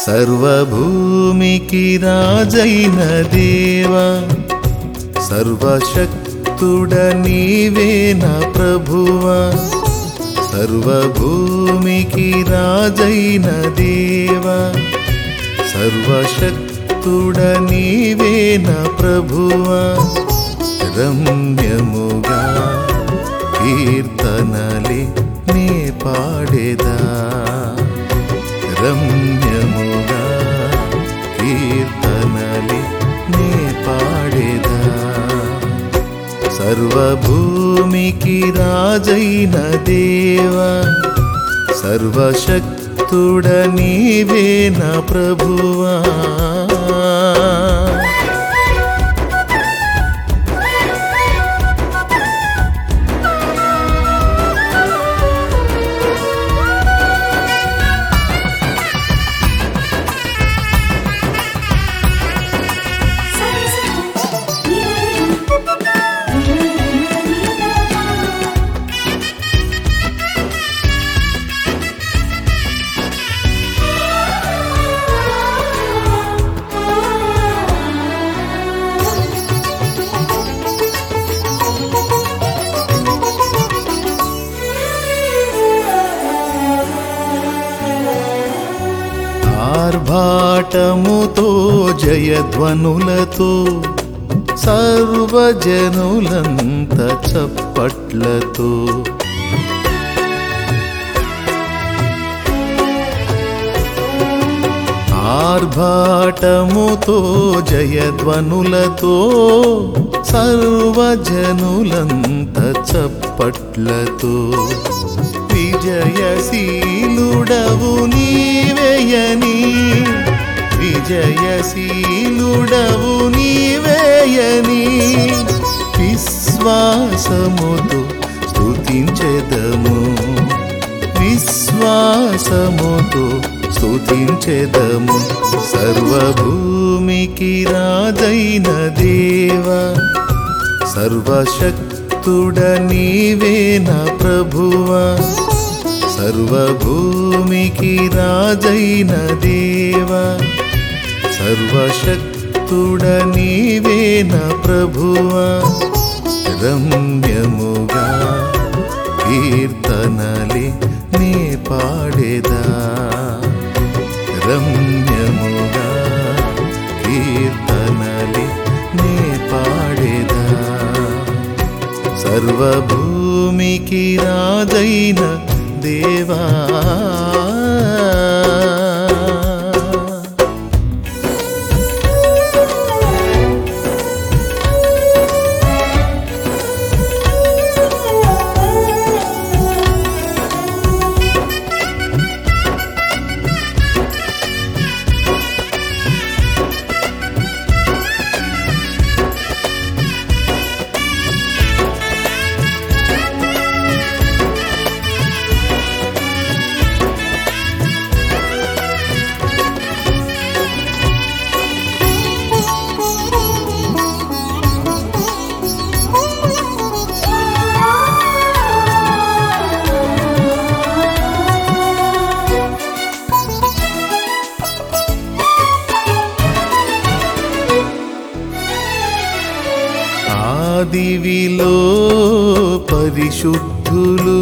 సర్వభూమికి రాజైన దేవా సర్వశక్తుడ నీవే నా ప్రభువా సర్వభూమికి రాజైన దేవా సర్వశక్తుడ నీవే నా ప్రభువా రమ్యముగా కీర్తనలే నే పాడేదా రమ్యముగా కీర్తనలే నే పాడేదా సర్వభూమికి రాజైన దేవా సర్వశక్తుడ నీవే నా ప్రభువా ఆర్భాటముతో జయధ్వనులతో సర్వజనులంత చప్పట్లతో ఆర్భాటముతో జయధ్వనులతో సర్వజనులంత చప్పట్లతో విజయశీలుడవు నీవేయని విజయశీలుడవు నీవేయని విశ్వాసముతో స్తుతించెదము విశ్వాసముతో స్తుతించెదము సర్వభూమికి రాజైన దేవా సర్వశక్తుడ నీవే నా ప్రభువా సర్వభూమికి రాజైన దేవా సర్వశక్తుడ నీవే నా ప్రభువా రమ్యముగా కీర్తనలే నే పాడేదా రమ్యముగా కీర్తనలే నే పాడేదా సర్వభూమికి రాజైన దేవా ఆదివిలో పరిశుద్ధులు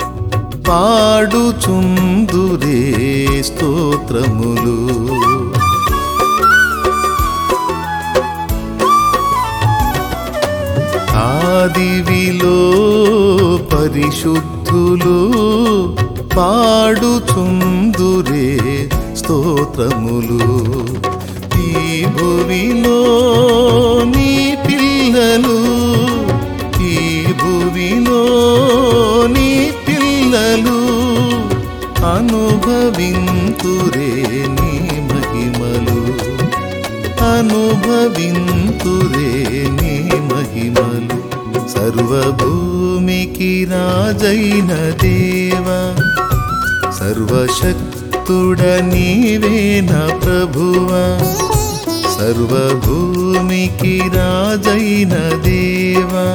పాడుచుందురే స్తోత్రములు ఆదివిలో పరిశుద్ధులు పాడుచుందురే స్తోత్రములు ఈ భువిలో నీ పిల్లలు ఈ భువిలో నీ పిల్లలు అనుభవింతురే నీ మహిమలు అనుభవింతురే నీ మహిమలు సర్వభూమికి రాజైన దేవా సర్వశక్తుడ నీవే నా ప్రభువా సర్వభూమికి రాజైన దేవా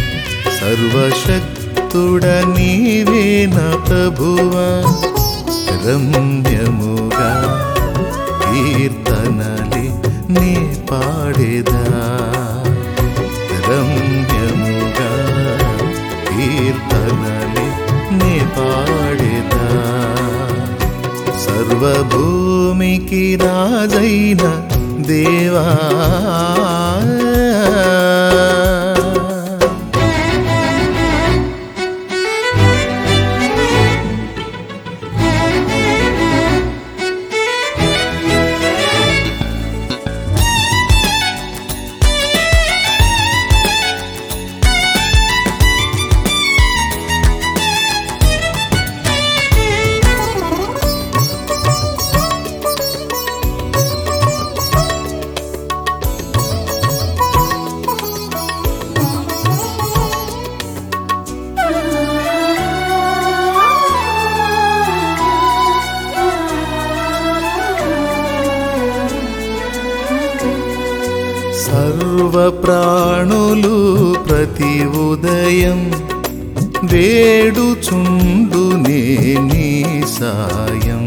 సర్వశక్తుడ నీవే నా ప్రభువా రమ్యముగా కీర్తనలే నే పాడేదా రమ్యముగా కీర్తనలే నే పాడేదా సర్వభూమికి రాజైన దేవా సర్వ ప్రాణులు ప్రతి ఉదయం వేడుచుండు నీ సాయం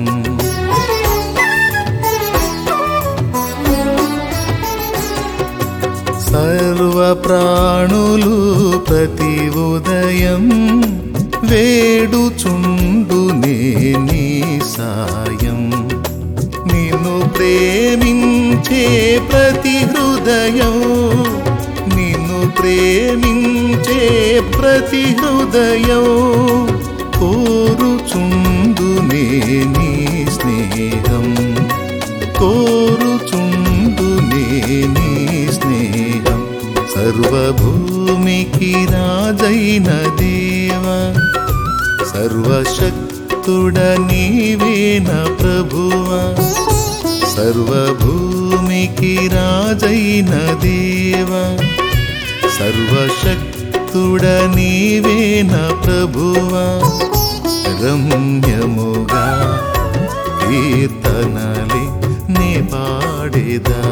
సర్వ ప్రాణులు ప్రతి ఉదయం వేడుచుండు నీ సాయం నిన్ను ప్రేమించే ప్రతి హృదయం నిన్ను ప్రేమించే ప్రతి హృదయం కోరుచుండు నీ స్నేహం కోరుచుండు నీ స్నేహం సర్వభూమికి రాజైన దేవ సర్వశక్తుడ నీవేన ప్రభువా సర్వభూమికి రాజైన దేవ సర్వశక్తుడ నీవేన ప్రభువా రమ్యముగా కీర్తనలే నే పాడేదా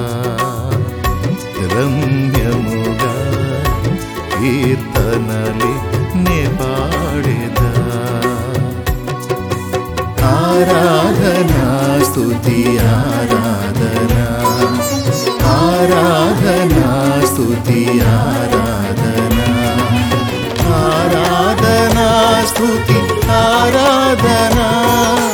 రమ్యముగా కీర్తనలే నే పాడేదా ఆరాధనా స్తుతి ఆరాధనా ఆరాధనా స్తుతి ఆరాధనా ఆరాధనా స్తుతి ఆరాధనా